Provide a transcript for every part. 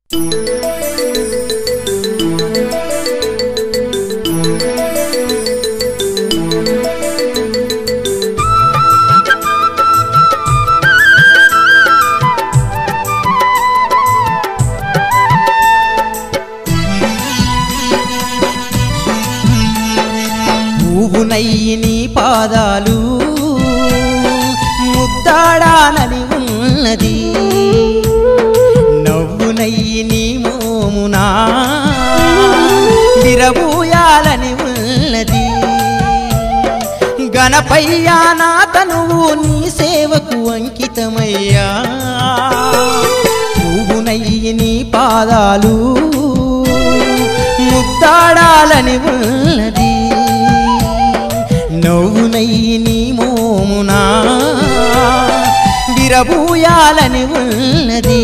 పువ్వునయ్యి నీ పాదాలు ముద్దాడాలని ఉన్నది నవ్వునయ్యి నీ మోమునా విరబూయాలని ఉన్నది గణపయ్యా నా తనువు నీ సేవకు అంకితమయ్యా పువ్వునయ్యి నీ పాదాలు ముద్దాడాలని ఉన్నది నవ్వునయ్యి నీ మోమునా విరబూయాలని ఉన్నది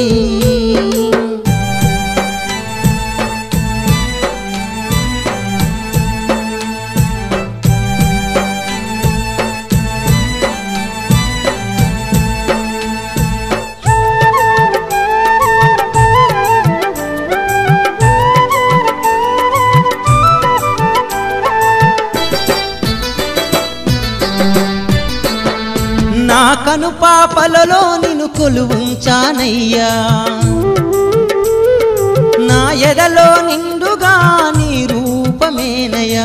నా కను పాపలలో నిన్ను కొలువుంచానయ్యా నా ఎదలో నిండుగా నీ రూపమేనయ్యా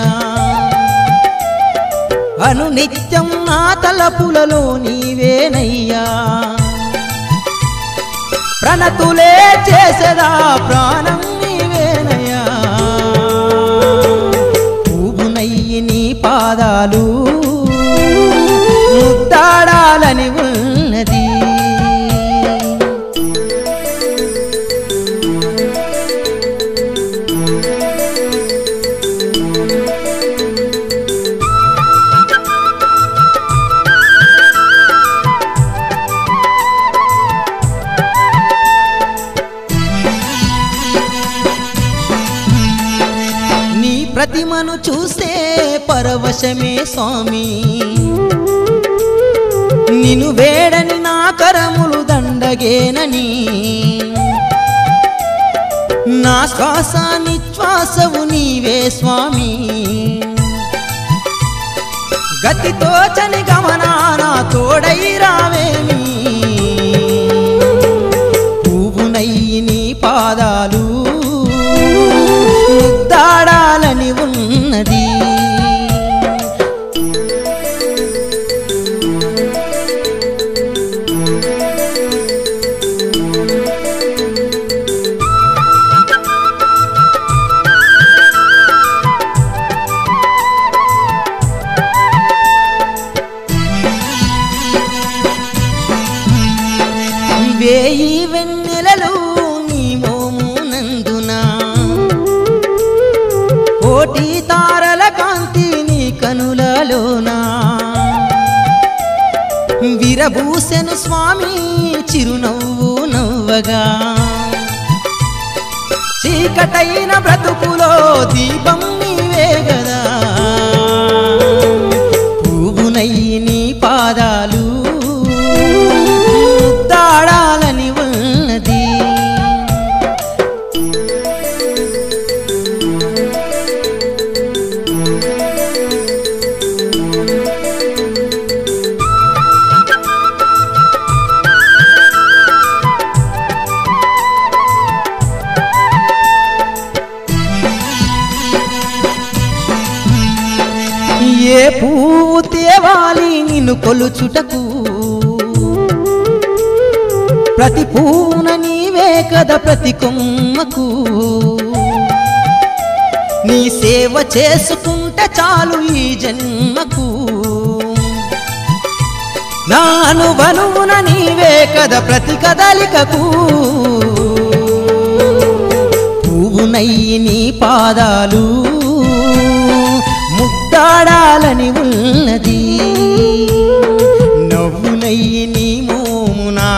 అను నిత్యం నా తలపులలో నీవేనయ్యా ప్రణతులే చేసదా ప్రాణం నీవేనయ్యా పువ్వునయ్యి నీ పాదాలు ముద్దాడాలని ఉన్నది నీ ప్రతిమను చూస్తే పరవశమే స్వామి నిన్ను వేడని నా కరములు దండగేనని నా శ్వాస నిశ్వాసవు నీవే స్వామి గతితో చని గమనాన తోడై రావేమి పువ్వునయ్యి నీ పాదాలు ముద్దాడాలని ఉన్నది వేయి వెన్నెలలు నీ మోమునందున కోటి తారల కాంతి నీ కనులలోనా విరబూసెను స్వామి చిరునవ్వు నవ్వగా చీకటైన బ్రతుకులో దీపం నీవే గదా పువ్వునయ్యి నీ పాదాలు ముద్దాడాలని ఉన్నది ఏ పువ్వు తేవాలి నిన్ను కొలుచుటకు ప్రతి పువ్వున నీవే కదా ప్రతి కొమ్మకు నీ సేవ చేసుకుంటే చాలు ఈ జన్మకు నా అనువనువున నీవే కదా ప్రతి కదలికకు పువ్వునయ్యి నీ పాదాలు ముద్దాడాలని ఉన్నది నవ్వునయ్యి నీ మోమునా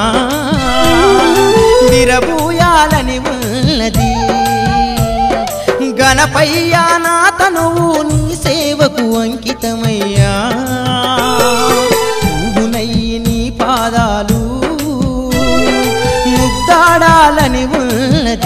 విరబూయాలని ఉన్నది గణపయ్యా నా తనువు నీ సేవకు అంకితమయ్యా పువ్వునయ్యి నీ పాదాలు ముద్దాడాలని ఉన్నది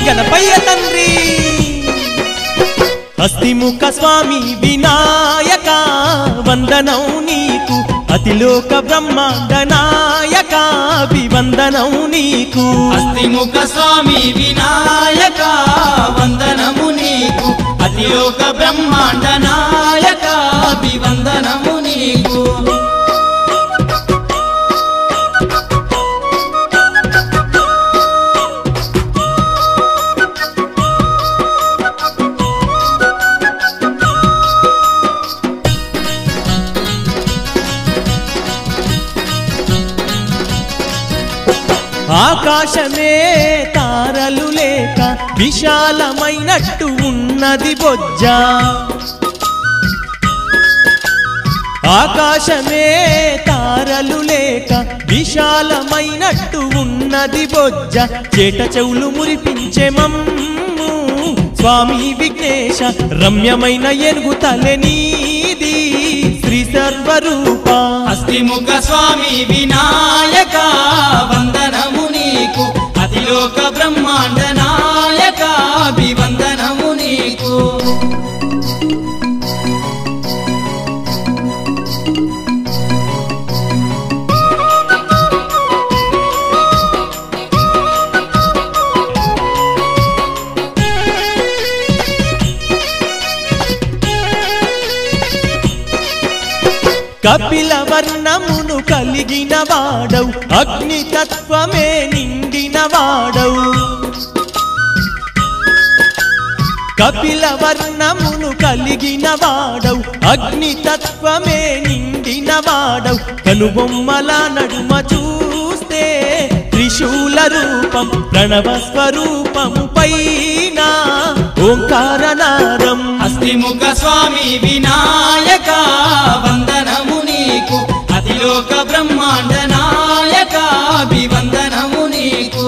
గణపయ్య తండ్రి అస్థిముఖ స్వామి వినాయక వందనం నీకు అతిలోక బ్రహ్మాండ నాయక అభివందనం నీకు అస్తిముఖ స్వామి వినాయక వందనము నీకు అతిలోక బ్రహ్మాండ నాయక అభివందనము నీకు ఆకాశమే తారలు లేక విశాలమైనట్టు ఉన్నది బొజ్జ ఆకాశమే తారలు లేక విశాలమైనట్టు ఉన్నది బొజ్జ చేట చెవులు మురిపించే మమ్ము స్వామి విఘ్నేశ రమ్యమైన ఎనుగు తలె నీది శ్రీ సర్వరూప అస్తిముఖ స్వామి వినాయక వందనము నీకు అతిలోక బ్రహ్మాండ నాయక అభివందనము నీకు కపిల వర్ణమును కలిగిన వాడవు అగ్నితత్వమే నిండిన వాడవు కపిల వర్ణమును కలిగిన వాడవు అగ్నితత్వమే నిండిన వాడవు కనుబొమ్మల నడుమ చూస్తే త్రిశూల రూపం ప్రణవ స్వరూపము పైన ఓంకారనాదం అస్తిముఖ స్వామి వినాయక వందనము నీకు అతిలోక బ్రహ్మాండ నాయక అభివందనము నీకు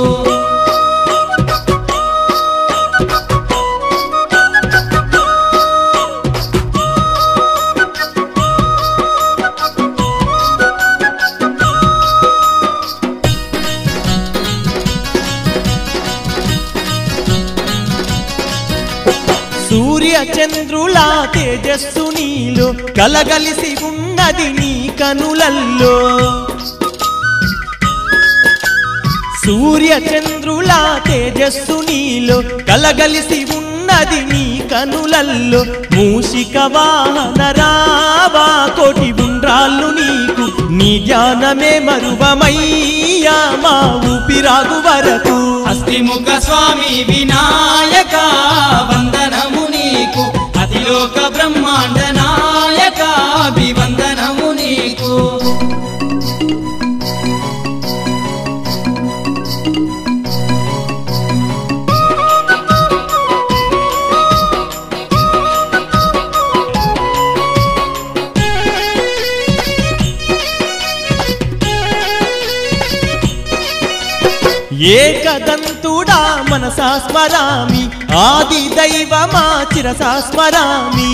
సూర్య చంద్రుల తేజస్సు నీలో కలగలిసి ఉన్నది నీ కనులల్లో సూర్య చంద్రుల తేజస్సు నీలో కలగలిసి ఉన్నది నీ కనులల్లో మూషిక వాహన రావా కోటి ఉండ్రాళ్ళు నీకు నీ జ్ఞానమే మరువమయ్యా మా ఊపిరాగు వరకు అస్తిముఖ స్వామి వినాయక వందనము నీకు అతిలోక బ్రహ్మాండ నాయక అభివందనము నీకు ఏకదంతుడా మనసా స్మరామి ఆది దైవమా చిరసా స్మరామి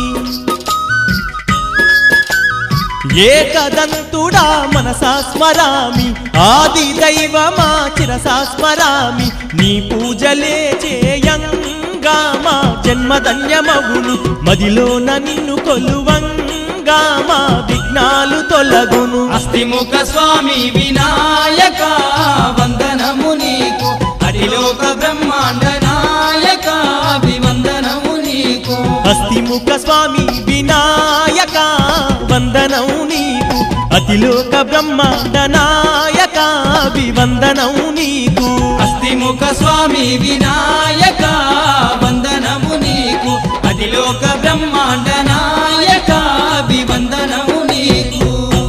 ఏకదంతుడా మనసా స్మరామి ఆది దైవమా చిరసా స్మరామి నీ పూజలే చేయంగా మా జన్మధన్యమగును మదిలోన నిన్ను కొలువంగా మా విఘ్నాలు తొలగును అస్తిముఖ స్వామి వినాయక వందనము నీకు అతిలోక బ్రహ్మాండ నాయక అభివందనము నీకు అస్థిముఖ స్వామి వినాయక వందనం నీకు అతిలోక బ్రహ్మాండ నాయక అభివందనం నీకు అస్తిముఖ స్వామి వినాయక వందనము నీకు అతిలోక బ్రహ్మాండ నాయక అభివందనము నీకు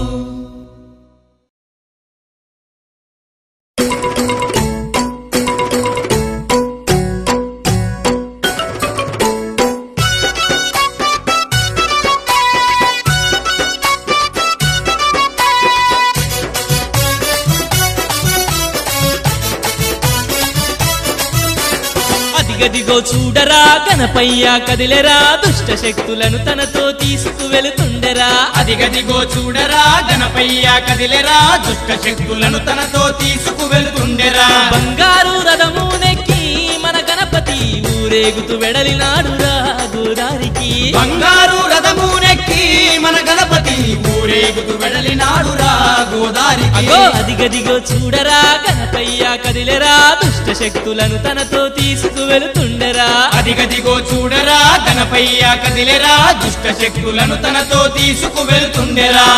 అదిగదిగో చూడరా గణపయ్య కదిలెరా దుష్ట శక్తులను తనతో తీసుకు వెళుతుండెరా అదిగదిగో చూడరా గణపయ్య కదిలెరా దుష్ట శక్తులను తనతో తీసుకు వెళ్తుండెరా బంగారు రథము నెక్కి మన గణపయ్య ఊరేగుతూ వెడలినాడురా గోదారికి బంగారు రథమునెక్కి మన గణపతి ఊరేగుతూ వెడలినాడురా గోదారికి అగో అదిగదిగో చూడరా గణపయ్య కదిలెరా దుష్ట శక్తులను తనతో తీసుకు వెళుతుండెరా అదిగదిగో చూడరా గణపయ్య కదిలెరా దుష్ట శక్తులను తనతో తీసుకు వెళ్తుండెరా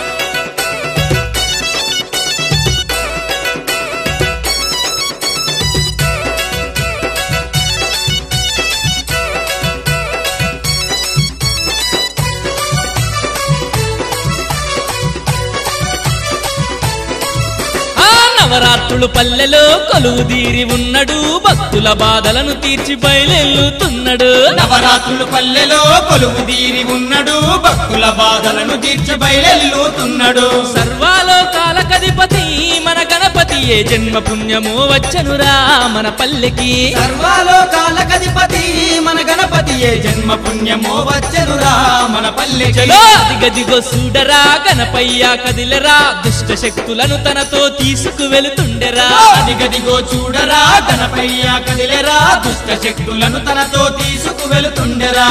ఆ నవరాత్రులు పల్లెలో కొలువు తీరి ఉన్నడు భక్తుల బాధలను తీర్చి బయలెల్లుతున్నాడు నవరాత్రులు పల్లెలో కొలువు తీరి ఉన్నడు భక్తుల బాధలను తీర్చి బయలెల్లుతున్నాడు సర్వాలోకాల కధిపతి మన గణపతి ఏ జన్మ పుణ్యమో వచ్చనురా మన పల్లెకి సర్వాలోకాల కధిపతి మన గణపతి ఏ జన్మ పుణ్యమో వచ్చనురా మన పల్లెకి చలో అదిగదిగో చూడరా గణపయ్య కదిలరా దుష్ట శక్తులను తనతో తీసుకు వెళుతుండెరా అదిగదిగో చూడరా గణపయ్య కదిలెరా దుష్ట శక్తులను తనతో తీసుకు వెళుతుండెరా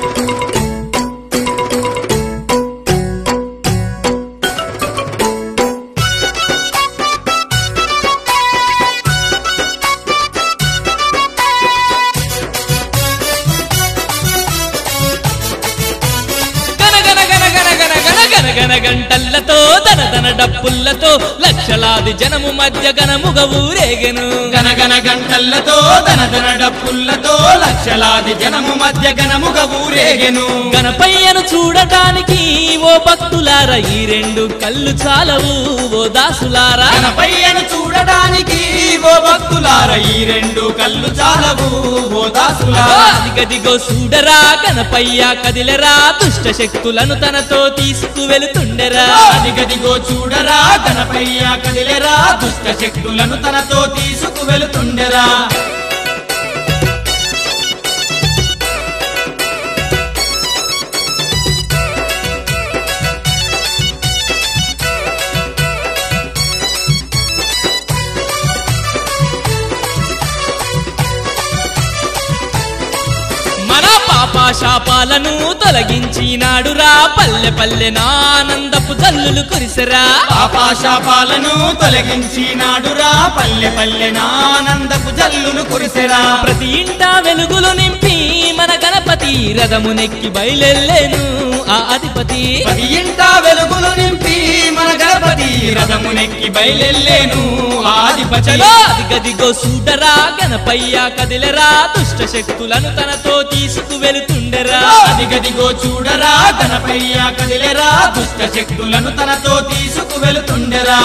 గన గన గన గన గన గన గన గన గంటల్లతో దన దన డప్పుల్లతో లక్షలాది జనము మధ్య గనముగ ఊరేగెను గనగన గంటల్లతో దనదన డప్పుల్లతో లక్షలాది జనము మధ్య గణముగ ఊరేగెను గణపయ్యను చూడటానికి ఓ భక్తులార ఈ రెండు కళ్ళు చాలవు ఓ దాసులారా గణపయ్యను చూడడానికి ఓ భక్తులార ఈ రెండు కళ్ళు చాలవు ఓ దాసులారా అదిగదిగో చూడరా గణపయ్య కదిలరా దుష్ట శక్తులను తనతో తీసుకు వెళుతుండెరా అదిగదిగో చూడరా గణపయ్య కదిలెరా దుష్ట శక్తులను తనతో తీసుకు వెళుతుండెరా మన పాపా శాపాలను తొలగించినాడురా పల్లె పల్లె నానందపు జల్లులు కురిసెరా పాపాశాపాలను తొలగించినాడురా పల్లె పల్లె నానందపు జల్లులు కురిసెరా ప్రతి ఇంట వెలుగులు నింపి మన గణపతి రథమునెక్కి బయలెల్లేను ఆ అధిపతి పది ఇంట వెలుగులు నింపి మన గణపతి రథమునెక్కి బయలెల్లేను ఆదిపతి చలో అదిగదిగో సూటరా గణపయ్య కదిలరా దుష్ట శక్తులను తనతో తీసుకు వెళుతుండెరా అదిగదిగో చూడరా గణపయ్య కదిలెరా దుష్ట శక్తులను తనతో తీసుకు వెళుతుండెరా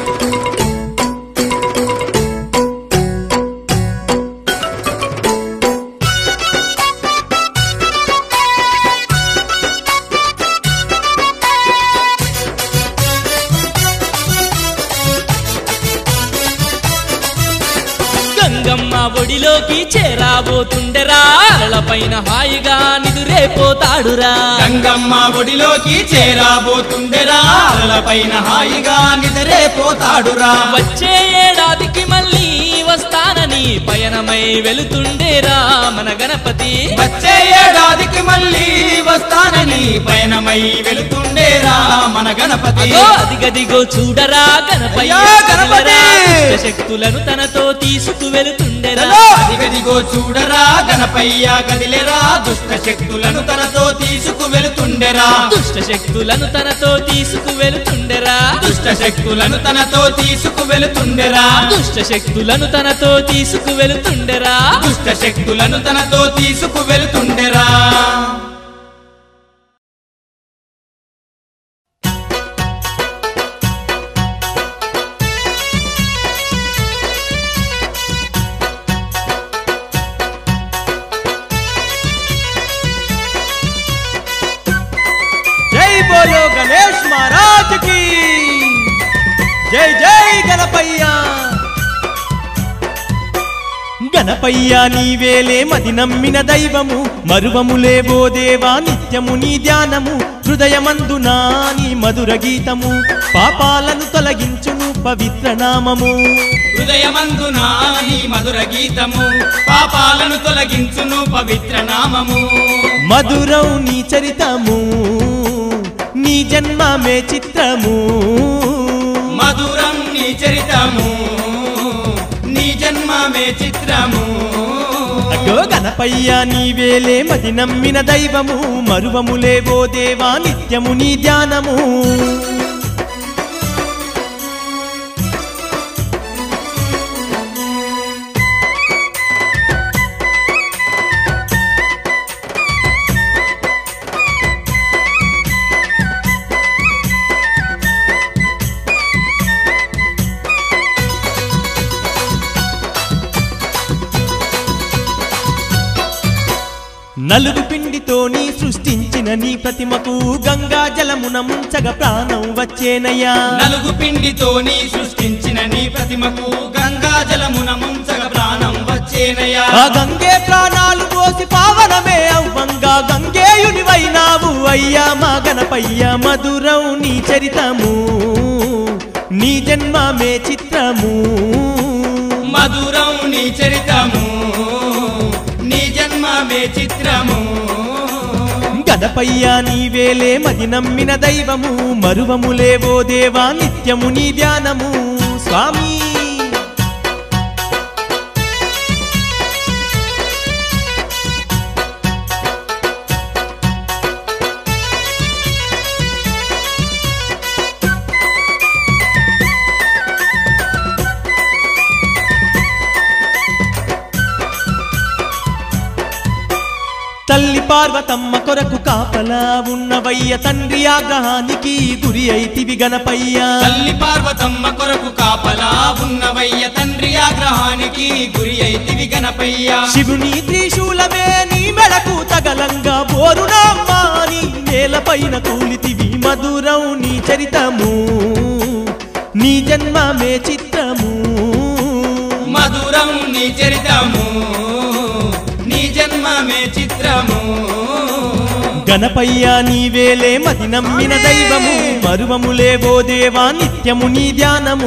గంగమ్మ ఒడిలోకి చేరాబోతుండెరా పైన హాయిగా నిదురేపోతాడురా గంగమ్మ ఒడిలోకి చేరాబోతుండెరా పైన హాయిగా నిద్రే పోతాడురా వచ్చే ఏడాదికి మళ్ళీ వస్తానని పయనమై వెళుతుండేరా మన గణపతి వచ్చే ఏడాదికి మళ్ళీ వస్తానని పయనమై వెళుతుండేరా మన గణపతి అగో అదిగదిగో చూడరా గణపయ్య అయ్యా, గణపతి! దుష్ట శక్తులను తనతో తీసుకు వెళుతుండెరా అదిగదిగో చూడరా గణపయ్య కదిలెరా దుష్ట శక్తులను తనతో తీసుకు వెళుతుండెరా దుష్ట శక్తులను తనతో తీసుకు వెళుతుండెరా దుష్ట శక్తులను తనతో తీసుకు వెళుతుండెరా దుష్ట శక్తులను తనతో తీసుకు వెళుతుండెరా దుష్ట శక్తులను తనతో తీసుకు వెళుతుండెరా జై బోలో గణేష్ మహారాజ్ కి జై జై గణపయ్య గణపయ్య నీవేలే మది నమ్మిన దైవము మరువములేవో దేవా నిత్యము నీ ధ్యానము హృదయమందునా నీ మధుర గీతము పాపాలను తొలగించును పవిత్ర నామము హృదయమందున నీ మధుర గీతము పాపాలను తొలగించును పవిత్ర నామము మధురం నీ చరితము నీ జన్మమే చిత్రము మధురం నీ చరితము నీ జన్మమే చిత్రము అగో గణపయ్య నీవేలే మది నమ్మిన దైవము మరువములేవో దేవా నిత్యము నీ ధ్యానము నలుగు పిండితో నీ సృష్టించిన నీ ప్రతిమకు గంగా జలమున ముంచగ ప్రాణం వచ్చేనయ్యా నలుగు పిండితో నీ సృష్టించిన నీ ప్రతిమకు గంగా జలమున ముంచగ ప్రాణం వచ్చేనయా ఆ గంగే ప్రాణాలు పోసి పావనమే అవ్వంగా గంగేయునివైనావు అయ్యా మా గణపయ్య మధురం నీ చరితము నీ జన్మమే చిత్రము మధురం నీ చరితము నీ జన్మమే చిత్రము గణపయ్య నీవేలే మది నమ్మిన దైవము మరువములేవో దేవా నిత్యము నీ ధ్యానము స్వామి తల్లి పార్వతమ్మ కొరకు కాపలా ఉన్నవయ్య తండ్రి ఆగ్రహానికి గురి అయితివి గణపయ్యా తల్లి పార్వతమ్మ కొరకు కాపలా ఉన్నవయ్య తండ్రి ఆగ్రహానికి గురి అయితివి గణపయ్య శివుని త్రిశూలమే నీ మెడకు తగలంగా బోరునామ్మా నీ నేలపైన కూలితివి మధురం నీ చరితము నీ జన్మమే చిత్రము మధురం నీ చరితము నీ జన్మమే చిత్రము గణపయ్య నీవేలే మది నమ్మిన దైవము మరువములేవో దేవా నిత్యము నీ ధ్యానము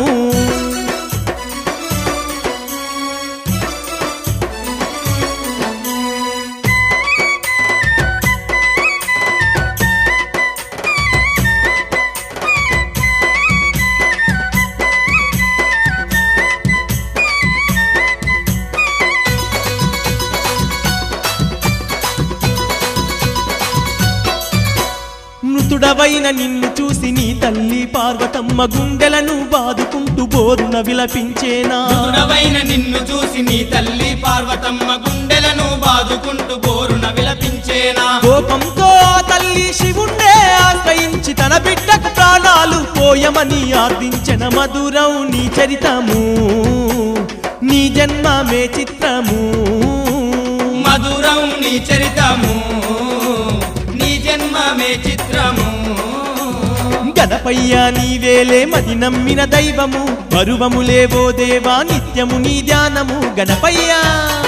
మృతుడవైన నిన్ను చూసి నీ తల్లి పార్వతమ్మ గుండెలను బాదుకుంటూ బోరున విలపించేనా మధురవైన నిన్ను చూసి నీ తల్లి పార్వతమ్మ గుండెలను బాదుకుంటూ బోరున విలపించేనా కోపంతో ఆ తల్లి శివుణ్ణే ఆశ్రయించి తన బిడ్డకు ప్రాణాలు పోయమని ఆర్థించిన మధురం నీ చరితము నీ జన్మమే చిత్రము మధురం నీ చరితము నీ జన్మమే చిత్రము గణపయ్య నీవేలే మది నమ్మిన దైవము మరువములేవో దేవా నిత్యము నీ ధ్యానము గణపయ్యా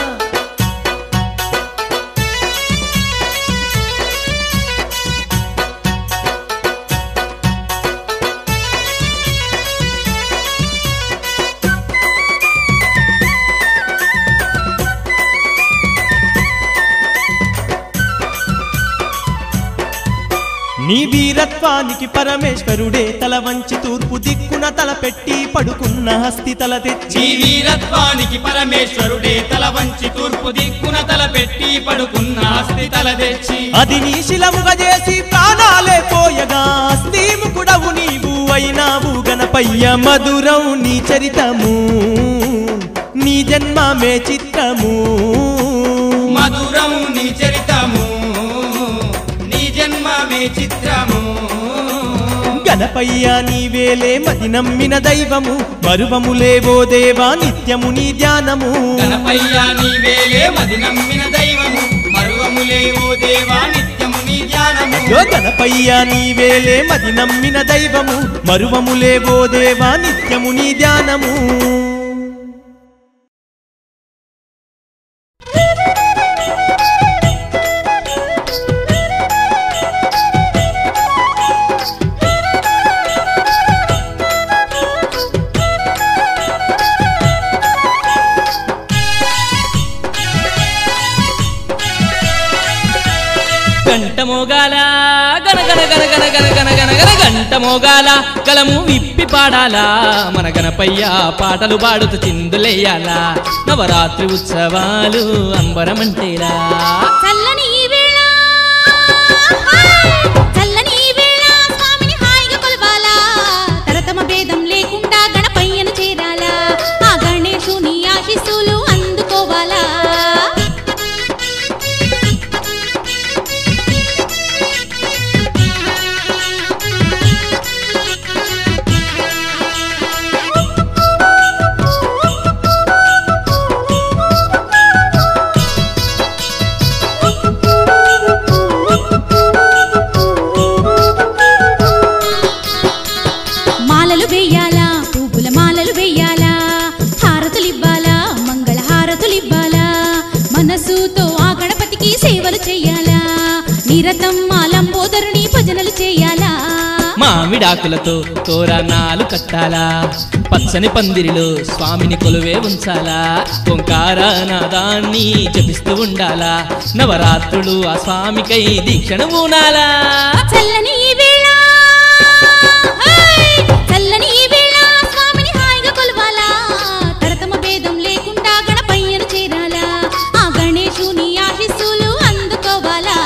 నీ వీరత్వానికి పరమేశ్వరుడే తల వంచి తూర్పు దిక్కున తల పెట్టి పడుకున్న హస్తి తల తెచ్చి నీ వీరత్వానికి పరమేశ్వరుడే తల వంచి తూర్పు దిక్కున తల పెట్టి పడుకున్న అస్థి తల తెచ్చి అది నీ శిలముగా చేసి ప్రాణాలే పోయగా శ్రీముకుడవు నీవు అయినావు గణపయ్య మధురం నీ చరితము నీ జన్మమే చిత్రము మధురం నీ చరితము నీ జన్మమే చిత్రము గణపయ్య నీవేలే మది నమ్మిన దైవము మరువములేవో దేవా నిత్యము నీ ధ్యానము గణపయ్య నీవేలే మది నమ్మిన దైవము మరువములే ఓ దేవా నిత్యము నీ ధ్యానము యో గణపయ్య నీవేలే మది నమ్మిన దైవము మరువములేవో దేవా నిత్యము నీ ధ్యానము Thank you. గంట మోగాల గన గన గన గన గన గన గన గన గంట మోగాల కలము విప్పి పాడాలా మన గణపయ్య పాటలు పాడుతూ చిందులేయాలా నవరాత్రి ఉత్సవాలు అంబరమంటేలా చల్లని ఈ వేళ చల్లని ఈ వేళ స్వామిని హాయిగా కొలవాలా తరతమ భేదం లేకుండా గణపయ్యను చేరాలా ఆ గణేశుని ఆశీస్సులు అందుకోవాలా మాలలు వేయాలా పువ్వుల మాలలు వేయాలా హారతులు ఇవ్వాలా మంగళ హారతులు ఇవ్వాలా మనసుతో ఆ గణపతికి సేవలు చేయాలా నిరతం ఆ లంబోదరుని భజనలు చేయాలా మామిడాకులతో తోరణాలు కట్టాలా పచ్చని పందిరిలో స్వామిని కొలువే ఉంచాలా ఓంకార నాదాన్ని జపిస్తూ ఉండాలా నవరాత్రులు ఆ స్వామికై దీక్షను పూనాలా చల్లని ఈ వేళ హై! చల్లని ఈ వేళ స్వామిని హాయిగా కొలవాలా తరతమ భేదం లేకుండా గణపయ్యను చేరాలా ఆ గణేశుని ఆశీస్సులు అందుకోవాలా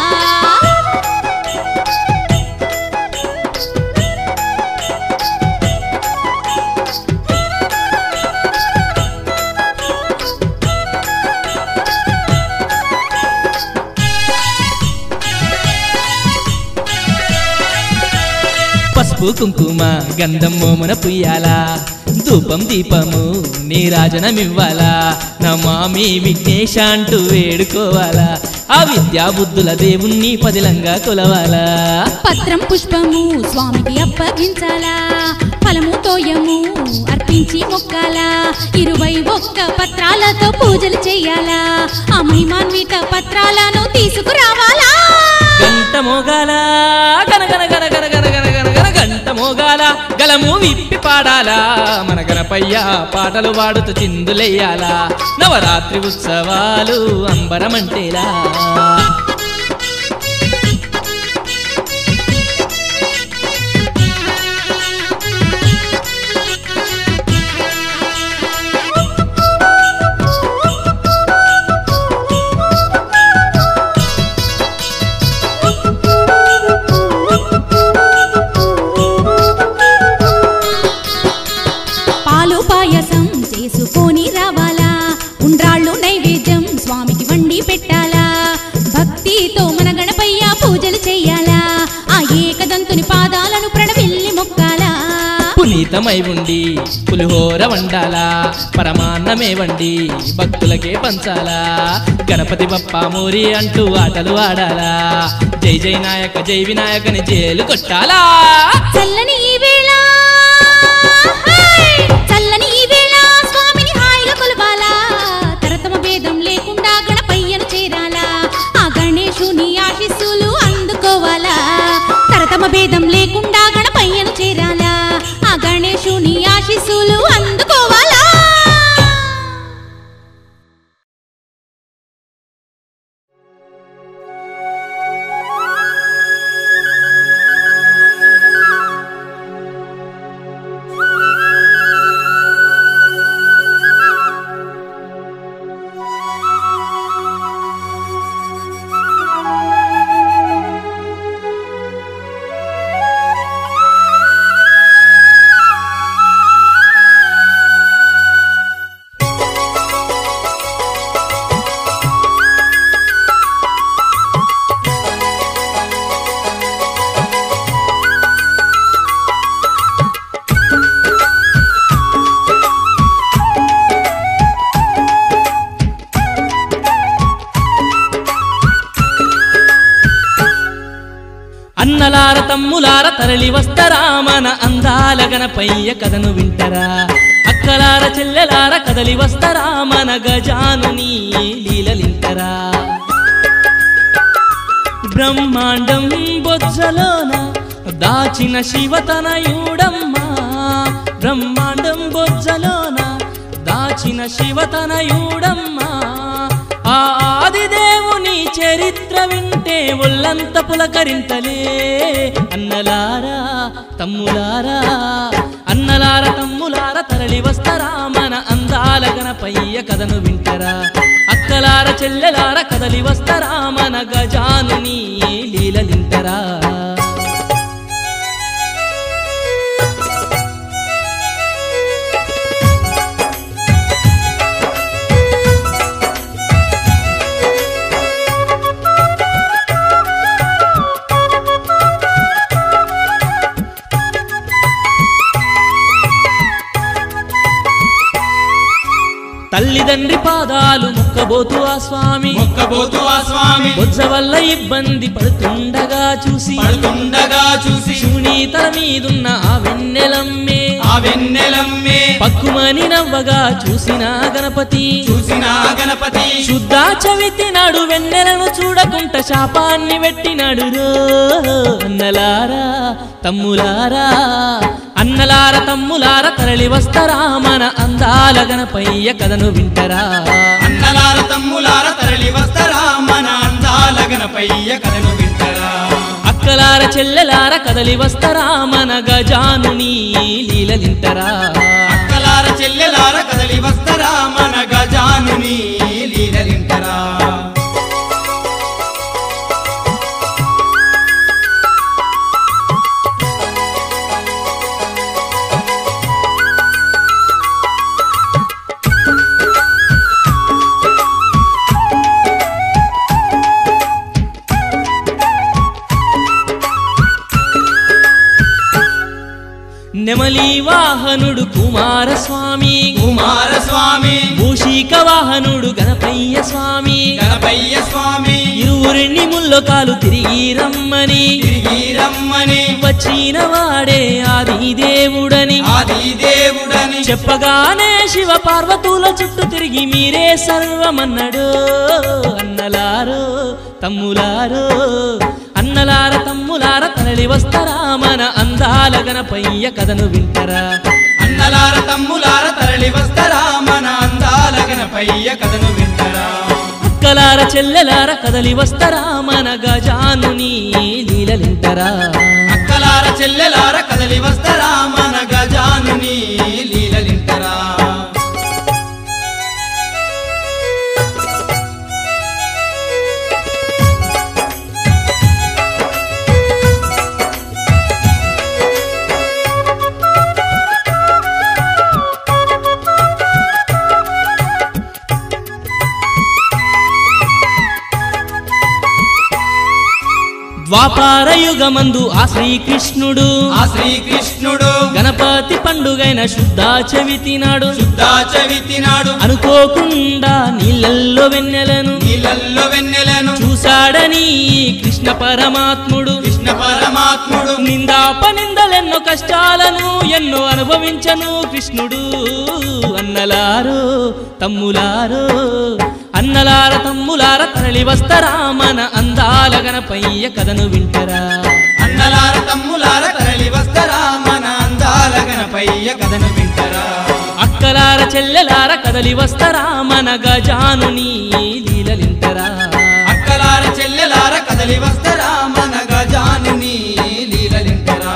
పసుపు కుంకుమ గంధం మోమున పుయ్యాలా ధూపం దీపము నీరాజనమివ్వాలా నమామి విఘ్నేశ అంటూ వేడుకోవాలా ఆ విద్యా బుద్ధుల దేవుణ్ణి పదిలంగా కొలవాలా పత్రం పుష్పము స్వామికి అప్పగించాలా ఫలము తోయము అర్పించి మొక్కాలా ఇరవై ఒక్క పత్రాలతో పూజలు చేయాలా ఆ మహిమాన్విత పత్రాలను తీసుకురావాలా గంట మోగాల గన గన గన గన గన గన గన గన గంట మోగాల గలము విప్పి పాడాలా మన గణపయ్య పాటలు పాడుతూ చిందులెయ్యాలా నవరాత్రి ఉత్సవాలు అంబరమంటేలా పాలు పాయసం చేసుకొని రావాలా ఉండ్రాళ్ళు నైవేద్యం స్వామికి వండి పెట్టాలా భక్తితో మన గణపయ్య పూజలు చేయాలా ఆ ఏకదంతుని పాదాలను ప్రణవిల్లి మొక్కాలా పునీతమై ఉండి పులిహోర వండాలా పరమాన్నమే వండి భక్తులకే పంచాలా గణపతి బప్ప మోరి అంటూ ఆటలు ఆడాలా జై జై నాయక జై వినాయకని జైలు కొట్టాలా చల్లని ఈ వేళ హై! చల్లని ఈ వేళ స్వామిని హాయిగా కొలవాలా తరతమ భేదం లేకుండా గణపయ్యను చేరాలా ఆ గణేశుని ఆశీస్సులు అందుకోవాలా తరతమ భేదం లేకుండా గణపయ్యను చేరాలా ఆ గణేశుని ఆశీస్సులు అందుకోవాలా అన్నలార తమ్ములార తరలి వస్తరా మన అందాల గణపయ్య కథను వింటరా అక్కలార చెల్లెలార కదలి వస్తరా మన గజానుని లీలలింటరా బ్రహ్మాండం బొజ్జలోన దాచిన శివతనయుడమ్మా బ్రహ్మాండం బొజ్జలోన దాచిన శివతనయుడమ్మా ఆ ఆదిదేవుని గజానుని చరిత్ర వింటే ఒళ్ళంత పులకరింతలే అన్నలారా తమ్ములారా అన్నలార తమ్ములార తరలి వస్తరా మన అందాల గణపయ్య కథను వింటరా అక్కలార చెల్లెలార కదలి వస్తరా మన గజానుని లీలలింటరా తల్లిదండ్రి పాదాలు ముక్కబోతు ఆ స్వామి మొక్కబోతు ఆ స్వామి బొజ్జ వల్ల ఇబ్బంది పడుతుండగా చూసి పడుతుండగా చూసి శివుని తల మీదున్న ఆ వెన్నెలమ్మే ఆ వెన్నెలమ్మే పక్కుమని నవ్వగా చూసిన గణపతి చూసిన గణపతి శుద్ధ చవితి నాడు వెన్నెలను చూడకుంట శాపాన్ని పెట్టినాడు రో అన్నలారా తమ్ములారా అన్నలార తమ్ములార తరలి వస్తరా మన అందాల గణపయ్య కథను వింటరా అన్నలార తమ్ములార తరలి వస్తరా మన అందాల గణపయ్య కథను వింటరా అక్కలార చెల్లెలార కదలి వస్తరా మన గజానుని లీలలింటరా అక్కలార చెల్లెలార కదలి వస్తరా మన గజానుని లీలలింటరా నెమలి వాహనుడు కుమారస్వామి కుమారస్వామి భూషిక వాహనుడు గణపయ్య స్వామి గణపయ్య స్వామి ఇరువురిని ముల్లకాలు తిరిగి రమ్మని తిరిగి రమ్మని వచ్చిన వాడే ఆది దేవుడని ఆది దేవుడని చెప్పగానే శివ పార్వతుల చుట్టూ తిరిగి మీరే సర్వమన్నడు అన్నలారో తమ్ములారో అన్నలార తమ్ములార తరలి వస్తరా మన అందాల గణపయ్య కథను వింటరా అన్నలార తమ్ములార తరలి వస్తరా మన అందాల గణపయ్య కథను వింటరా అక్కలార చెల్లెలార కదలి వస్తరా మన గజానుని లీలలింటరా అక్కలార చెల్లెలార కదలి వస్తరా మన గజానుని లీలలింటరా ద్వాపార యుగమందు ఆ శ్రీకృష్ణుడు ఆ శ్రీకృష్ణుడు గణపతి పండుగైన శుద్ధ చవితి నాడు శుద్ధ చవితి నాడు అనుకోకుండా నీళ్ళల్లో వెన్నెలను నీళ్ళల్లో వెన్నెలను చూశాడని కృష్ణ పరమాత్ముడు కృష్ణ పరమాత్ముడు నిందాప నిందలెన్నో కష్టాలను ఎన్నో అనుభవించను కృష్ణుడు అన్నలారో తమ్ములారో అన్నలార తమ్ములార తరలి వస్తరా మన అందాల గణపయ్య కథను వింటరా అన్నలార తమ్ములార తరలి వస్తరా మన అందాల గణపయ్య కథను వింటరా అక్కలార చెల్లెలార కదలి వస్తరా మన గజానుని లీలలింటరా అక్కలార చెల్లెలార కదలి వస్తరా మన గజానుని లీలలింటరా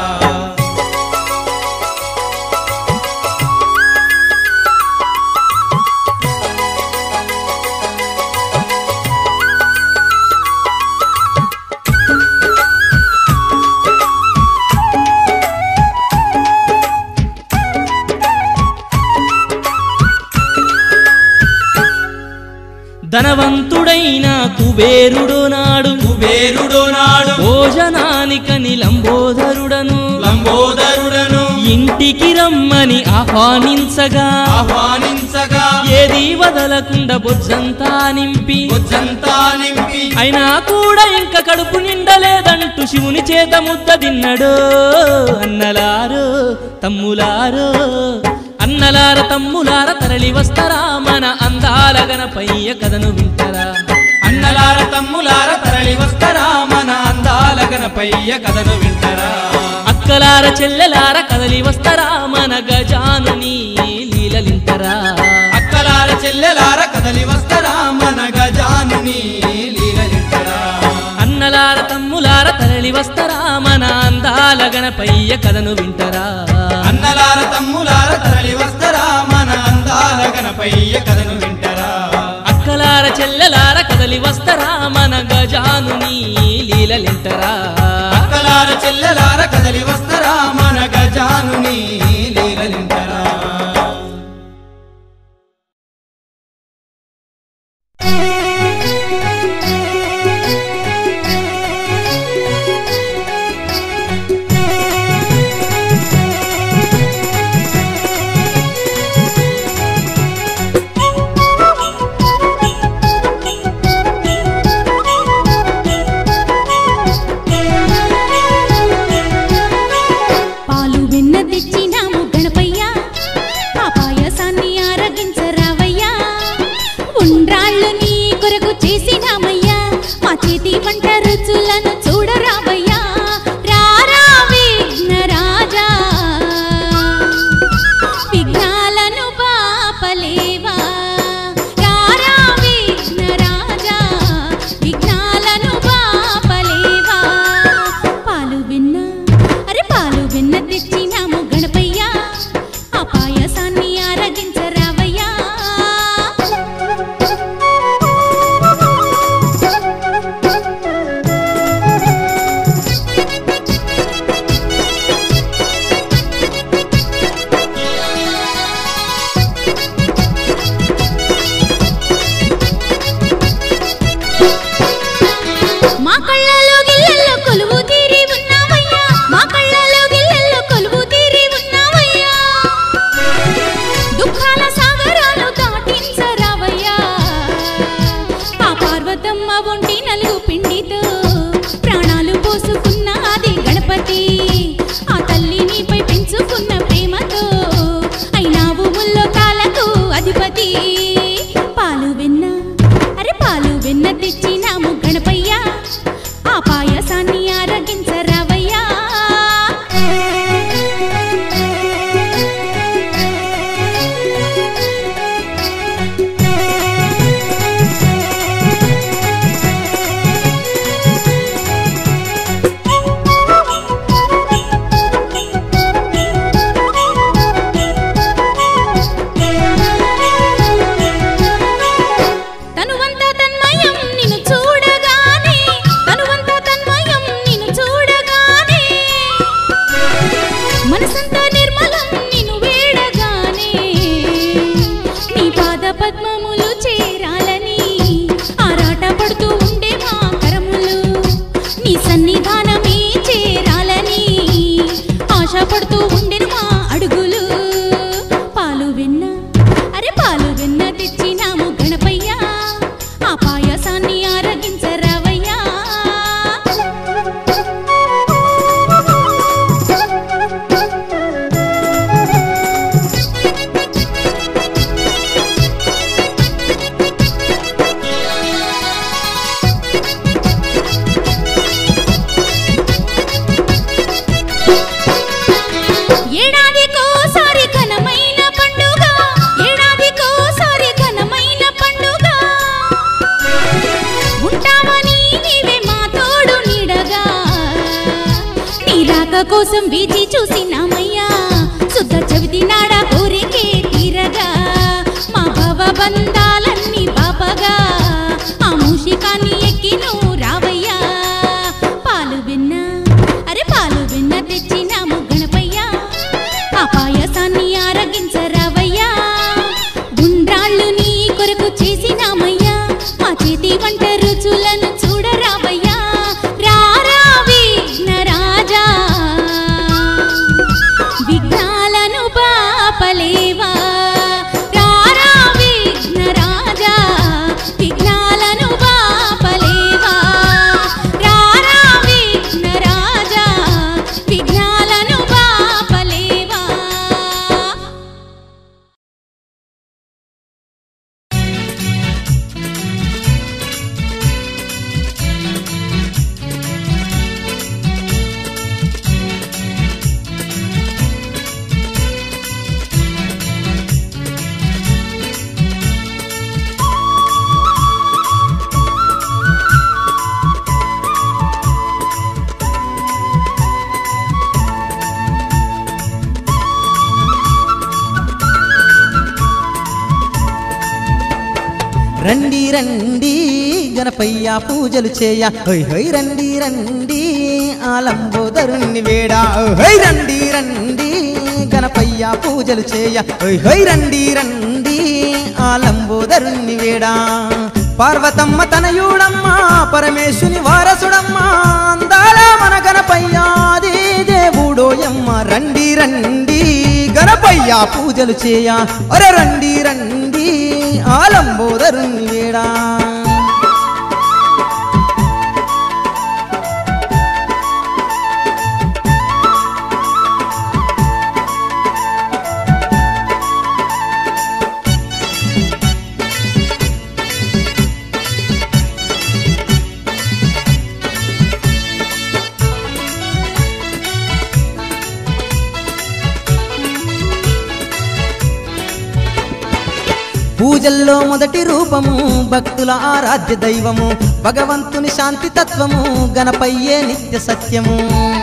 ధనవంతుడైన కుబేరుడు నాడు కుబేరుడు నాడు భోజనానికని లంబోదరుడను లంబోదరుడను ఇంటికి రమ్మని ఆహ్వానించగా ఆహ్వానించగా ఏది వదలకుండా బొజ్జంతా నింపి బొజ్జంతా నింపి అయినా కూడా ఇంకా కడుపు నిండలేదంటూ శివుని చేత ముద్ద తిన్నడో అన్నలారో తమ్ములారో అన్నలార తమ్ములార తరలి వస్తరా మన అందాల గణపయ్య కథను వింటరా అన్నలార తమ్ములార తరలి వస్తరా మన అందాల గణపయ్య కథను వింటరా అక్కలార చెల్లెలార కదలి వస్తరా మన గజానుని లీలలింటరా అక్కలార చెల్లెలార కదలి వస్తరా మన గజానుని లీలలి కదలి వస్తరా మన అందాల గణపయ్య కథను వింటరా అన్నలార తమ్ములార తరలి వస్తరా మన అందాల గణపయ్య కథను వింటరా అక్కలార చెల్లెలార కదలి వస్తరా మన గజానుని లీలలింటరా అక్కలార చెల్లెలార కదలి వస్తరా మన గజానుని లీలలింటరా పాలు వెన్న తెచ్చినాము గణపయ్య ఆ పాయసాన్ని ఆరగించరావయ్యా ఉండ్రాళ్ళు నీ కొరకు చేసినామయ్యా మా చేతి వంట రుచులను చూడరావయ్యా రారా విఘ్న రాజా విఘ్నాలను పాపలేవా రారా విఘ్న రాజా విఘ్నాలను పాపలేవా పాలు వెన్న అరే పాలు వెన్న తెచ్చినాము గణపయ్య ఆ పాయసాన్ని ఆరగించరావయ్యా మా కళ్ళలో గిల్లల్లో కొలువు తీరి ఉన్నావయ్యా మా కళ్ళలో గిల్లల్లో కొలువు తీరి ఉన్నావయ్యా దుఃఖాల సాగరాలు దాటించరావయ్యా ఆ పార్వతమ్మ ఒంటి నలుగు పిండితో ప్రాణాలు పోసుకున్న అది గణపతి ఆ తల్లి నీపై పెంచుకున్న ప్రేమతో అయినావు ముల్లోకాలకు అధిపతి పాలు వెన్న అరే పాలు వెన్న తెచ్చినాము గణపయ్య ఆ పాయసాన్ని ఆరగించరావయ్యా తనువంతా తన్మయం నిన్ను చూడగానే తనువంతా తన్మయం నిన్ను చూడగానే మనసంతా నిర్మలం నిన్ను వేడగానే నీ పాద పద్మములు చేరాలని ఆరాట పడుతూ ఉండే మా కరములు నీ సన్నిధానమే చేరాలని ఆశపడుతూ ఉండెను మా అడుగులు పాలు వెన్న అరే పాలు వెన్న తెచ్చినాము గణపయ్య ఆ పాయసాన్ని ఆరగించరావయ్యా ఏడాదికోసారి ఘనమైన పండుగ ఏడాదికోసారి ఘనమైన పండుగ ఉంటావని నీవే మా తోడు నీడగా నీ రాక కోసం వేచి చూసినామయ్యా శుద్ధ చవితి నాడ కోరికే తీరగా మా భవ బంధాలన్నీ బాపగా ఆ మూషికాన్ని ఎక్కి నువ్వు రావయ్యా పాలు విన్న అరే పాలు విన్న తెచ్చినాము గణపయ్య ఆ పాయసాన్ని ఆరగించరావయ్యా గుండ్రాళ్ళు నీ కొరకు చేసినామయ్యా మా చేతి వంట రుచులను చూడరావయ్యా రారా విఘ్న రాజా విఘ్నాలను పాపలేవా రారా విఘ్న రండి గణపయ్య పూజలు చేయ హొయ్ హొయ్ రండి రండి ఆ లంబోదరుణ్ణి వేడా హొయ్ రండి రండి గణపయ్య పూజలు చేయ హొయ్ హొయ్ రండి రండి ఆ లంబోదరుణ్ణి వేడా పార్వతమ్మ తనయుడమ్మ పరమేశుని వారసుడమ్మ అందాల మన గణపయ్యాది దేవుడోయమ్మ రండి రండి గణపయ్య పూజలు చేయ అరే రండి రండి ఆలంబోదరుణ్ణి వేడా పూజల్లో మొదటి రూపము భక్తుల ఆరాధ్య దైవము భగవంతుని శాంతి తత్వము గణపయ్యే నిత్య సత్యము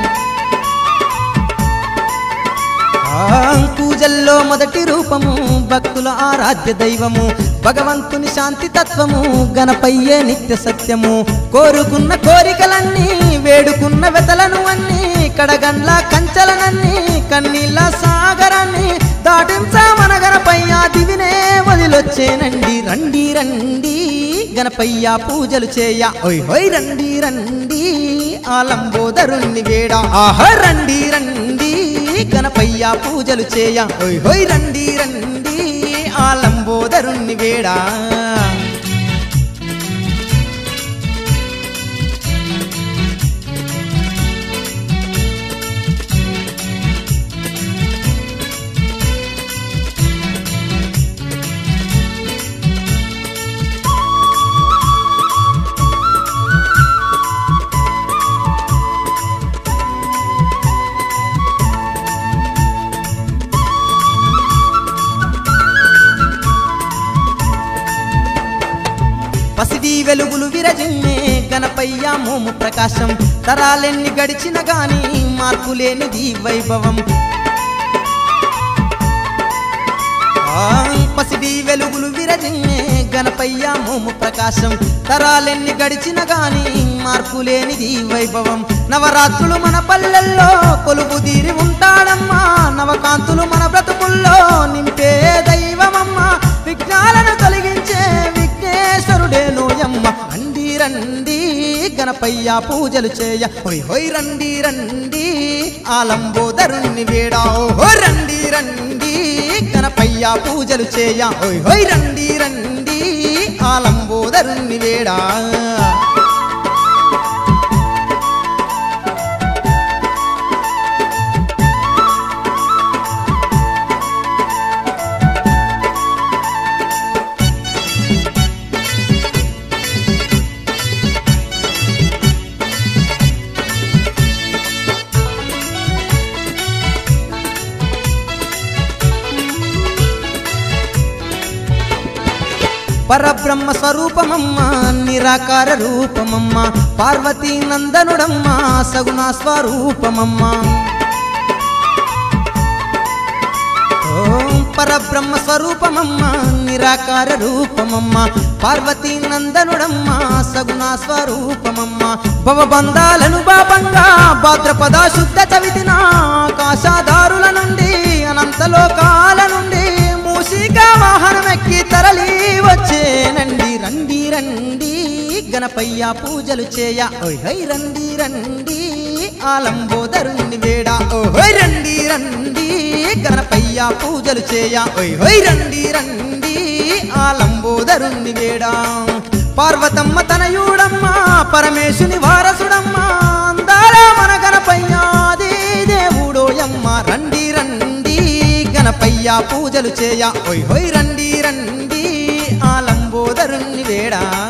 ఆ, పూజల్లో మొదటి రూపము భక్తుల ఆరాధ్య దైవము భగవంతుని శాంతి తత్వము గణపయ్యే నిత్య సత్యము కోరుకున్న కోరికలన్నీ వేడుకున్న వెతలను అన్నీ కడగండ్ల కంచలనన్నీ కన్నీళ్ళ సాగరాన్ని దాటించా మన గణపయ్య దివినే వదిలొచ్చేనండి రండి రండి గణపయ్య పూజలు చేయ ఓయ్ హోయ్ రండి రండి ఆలంబోదరుణ్ణి వేడా ఆహ రండి రండి గణపయ్య పూజలు చేయ ఓయ్ హోయ్ రండి రండి ఆలంబోదరుణ్ణి వేడా పసిడి వెలుగులు విరజిమ్మే గణపయ్య మోము ప్రకాశం తరాలెన్ని గడిచిన గాని మార్పు లేనిది వైభవం ఆ, పసిడి వెలుగులు విరజిమ్మే గణపయ్య మోము ప్రకాశం తరాలెన్ని గడిచిన గాని మార్పు లేనిది వైభవం నవరాత్రులు మన పల్లెల్లో కొలువు తీరి ఉంటాడమ్మా నవకాంతులు మన బ్రతుకుల్లో నింపే దైవమమ్మా విఘ్నాలను తొలగించే విఘ్నేశ్వరుడే నోయమ్మ రండి రండి గణపయ్య పూజలు చేయ హొయ్ హొయ్ రండి రండి ఆలంబోదరుణ్ణి వేడా ఓ రండి రండి గణపయ్య పూజలు చేయ హొయ్ హొయ్ రండి రండి ఆలంబోదరుణ్ణి వేడా పరబ్రహ్మ స్వరూపమమ్మ నిరాకార రూపమమ్మ పార్వతీ నందనుడమ్మ సగుణ స్వరూపమమ్మ ఓం పరబ్రహ్మ స్వరూపమమ్మ నిరాకార రూపమమ్మ పార్వతీ నందనుడమ్మ సగుణ స్వరూపమమ్మ భవబంధాలను బాబంగా భాద్రపద శుద్ధ చవితిన ఆకాశదారుల నుండి అనంతలోకాల నుండి మూసిక వాహనమెక్కి తరలి వచ్చేనండి రండి రండి గణపయ్య పూజలు చేయ ఓయ్ హై రండి రండి ఆలంబోదరుణ్ణి వేడా ఓహోయ్ రండి రండి గణపయ్య పూజలు చేయ ఓయ్ హోయ్ రండి రండి ఆలంబోదరుణ్ణి వేడా పార్వతమ్మ తనయుడమ్మ పరమేశుని వారసుడమ్మ అందాల మన గణపయ్యాది దేవుడోయమ్మ రండి రండి గణపయ్య పూజలు చేయ ఓయ్ హోయ్ రండి రండి ఆలంబోదరుణ్ణి వేడా